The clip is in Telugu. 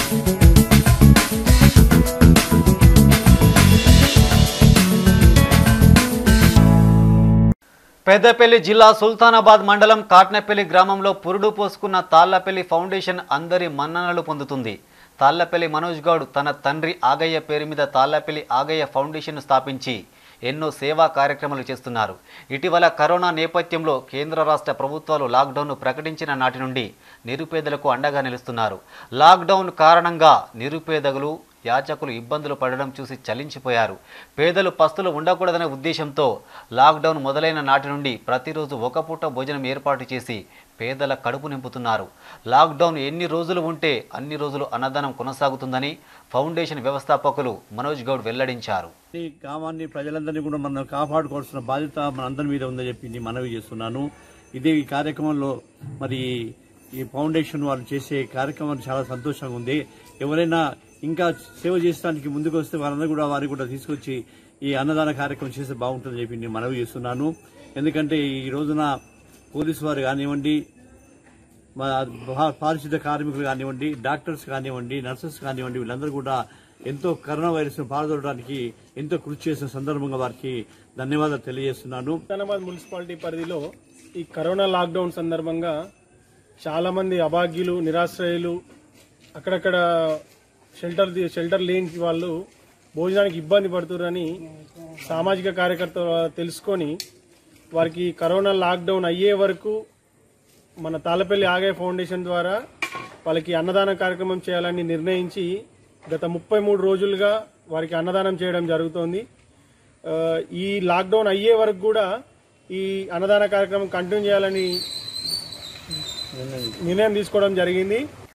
పెద్దపల్లి జిల్లా సుల్తానాబాద్ మండలం కాట్నపల్లి గ్రామంలో పురుడు పోసుకున్న తాళ్లపల్లి ఫౌండేషన్ అందరి మన్ననలు పొందుతుంది తాళ్లపల్లి మనోజ్ గౌడ్ తన తండ్రి ఆగయ్య పేరు మీద తాళ్లపల్లి ఆగయ్య ఫౌండేషన్ స్థాపించి ఎన్నో సేవా కార్యక్రమాలు చేస్తున్నారు ఇటీవల కరోనా నేపథ్యంలో కేంద్ర రాష్ట్ర ప్రభుత్వాలు లాక్డౌన్ను ప్రకటించిన నాటి నుండి నిరుపేదలకు అండగా నిలుస్తున్నారు లాక్డౌన్ కారణంగా నిరుపేదలు యాచకులు ఇబ్బందులు పడడం చూసి చలించిపోయారు పేదలు పస్తులు ఉండకూడదనే ఉద్దేశంతో లాక్డౌన్ మొదలైన నాటి నుండి ప్రతిరోజు ఒక పూట భోజనం ఏర్పాటు చేసి పేదల కడుపు నింపుతున్నారు లాక్డౌన్ ఎన్ని రోజులు ఉంటే అన్ని రోజులు అన్నదానం కొనసాగుతుందని ఫౌండేషన్ వ్యవస్థాపకులు మనోజ్ గౌడ్ వెల్లడించారు ఈ గ్రామాన్ని ప్రజలందరినీ కూడా మనం కాపాడుకోవాల్సిన బాధ్యత మన అందరి మీద ఉందని చెప్పి నేను మనవి చేస్తున్నాను ఇదే ఈ కార్యక్రమంలో మరి ఈ ఫౌండేషన్ వాళ్ళు చేసే కార్యక్రమం చాలా సంతోషంగా ఉంది ఎవరైనా ఇంకా సేవ చేసడానికి ముందుకు వస్తే వారందరూ కూడా వారికి కూడా తీసుకొచ్చి ఈ అన్నదాన కార్యక్రమం చేస్తే బాగుంటుందని చెప్పి నేను మనవి చేస్తున్నాను ఎందుకంటే ఈ రోజున పోలీసు వారు కానివ్వండి మా పా- పారిశుద్ధ కార్మికులు కానివ్వండి డాక్టర్స్ కానివ్వండి నర్సెస్ కానివ్వండి వీళ్ళందరూ కూడా ఎంతో కరోనా వైరస్ పాల్గొనడానికి ఎంతో కృషి చేసిన సందర్భంగా వారికి ధన్యవాదాలు తెలియజేస్తున్నాను హుస్నాబాద్ మున్సిపాలిటీ పరిధిలో ఈ కరోనా లాక్డౌన్ సందర్భంగా చాలా మంది అభాగ్యులు నిరాశ్రయులు అక్కడక్కడ షెల్టర్ షెల్టర్ లేని వాళ్ళు భోజనానికి ఇబ్బంది పడుతున్నారని సామాజిక కార్యకర్త తెలుసుకొని వారికి కరోనా లాక్డౌన్ అయ్యే వరకు మన తాళపల్లి ఆగయ్య ఫౌండేషన్ ద్వారా వాళ్ళకి అన్నదాన కార్యక్రమం చేయాలని నిర్ణయించి గత ముప్పై మూడు రోజులుగా వారికి అన్నదానం చేయడం జరుగుతోంది ఆ, ఈ లాక్డౌన్ అయ్యే వరకు కూడా ఈ అన్నదాన కార్యక్రమం కంటిన్యూ చేయాలని నిర్ణయం తీసుకోవడం జరిగింది